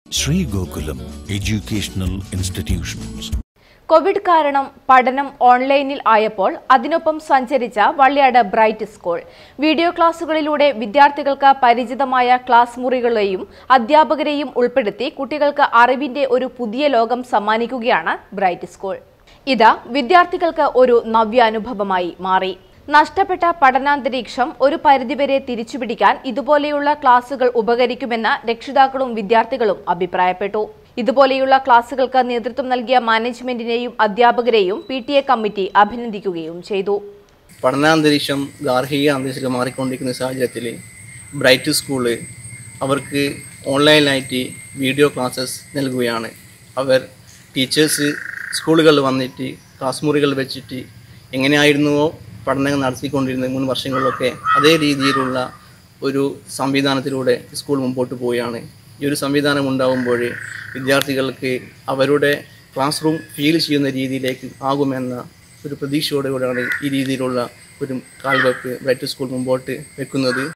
Sri Gokulam Educational Institutions. Covid കാരണം പഠനം ഓൺലൈനിൽ ആയപ്പോൾ അതിനൊപ്പം സഞ്ചരിച്ച വള്ളിയാട് ബ്രൈറ്റ് സ്കൂൾ വീഡിയോ ക്ലാസുകളിലൂടെ വിദ്യാർത്ഥികൾക്ക് പരിചിതമായ ക്ലാസ് മുറികളെയും അധ്യാപകരെയും ഉൾപ്പെടുത്തി കുട്ടികൾക്ക് അറിവിന്റെ ഒരു പുതിയ ലോകം സമ്മാനിക്കുകയാണ് ബ്രൈറ്റ് സ്കൂൾ ഇത് വിദ്യാർത്ഥികൾക്ക് ഒരു നവ്യാനുഭവമായി മാറി നഷ്ടപ്പെട്ട പഠനാന്തരീക്ഷം ഒരു പരിധിവരെ തിരിച്ചുപിടിക്കാൻ ഇതുപോലെയുള്ള ക്ലാസുകൾ ഉപകരിക്കുമെന്ന് രക്ഷിതാക്കളും വിദ്യാർത്ഥികളും അഭിപ്രായപ്പെട്ടു ഇതുപോലെയുള്ള ക്ലാസുകൾക്ക് നേതൃത്വം നൽകിയ മാനേജ്മെന്റിനെയും അധ്യാപകരെയും പി ടി എ കമ്മിറ്റി അഭിനന്ദിക്കുകയും ചെയ്തു പഠനാന്തരീക്ഷം ഗാർഹിക അന്തരീക്ഷത്തിൽ മാറിക്കൊണ്ടിരിക്കുന്ന സാഹചര്യത്തിൽ ബ്രൈറ്റ് സ്കൂള് അവർക്ക് ഓൺലൈനായിട്ട് വീഡിയോ ക്ലാസ്സസ് നൽകുകയാണ് അവർ ടീച്ചേഴ്സ് സ്കൂളുകളിൽ വന്നിട്ട് ക്ലാസ് മുറികൾ വെച്ചിട്ട് എങ്ങനെയായിരുന്നുവോ പഠനങ്ങൾ നടത്തിക്കൊണ്ടിരുന്ന മുൻ വർഷങ്ങളിലൊക്കെ അതേ രീതിയിലുള്ള ഒരു സംവിധാനത്തിലൂടെ സ്കൂൾ മുമ്പോട്ട് പോവുകയാണ് ഈ ഒരു സംവിധാനം ഉണ്ടാകുമ്പോൾ വിദ്യാർത്ഥികൾക്ക് അവരുടെ ക്ലാസ് റൂം ഫീൽ ചെയ്യുന്ന രീതിയിലേക്ക് ആകുമെന്ന ഒരു പ്രതീക്ഷയോടുകൂടിയാണ് ഈ രീതിയിലുള്ള ഒരു കാൽവെപ്പ് ബ്രൈറ്റ് സ്കൂൾ മുമ്പോട്ട് വെക്കുന്നത്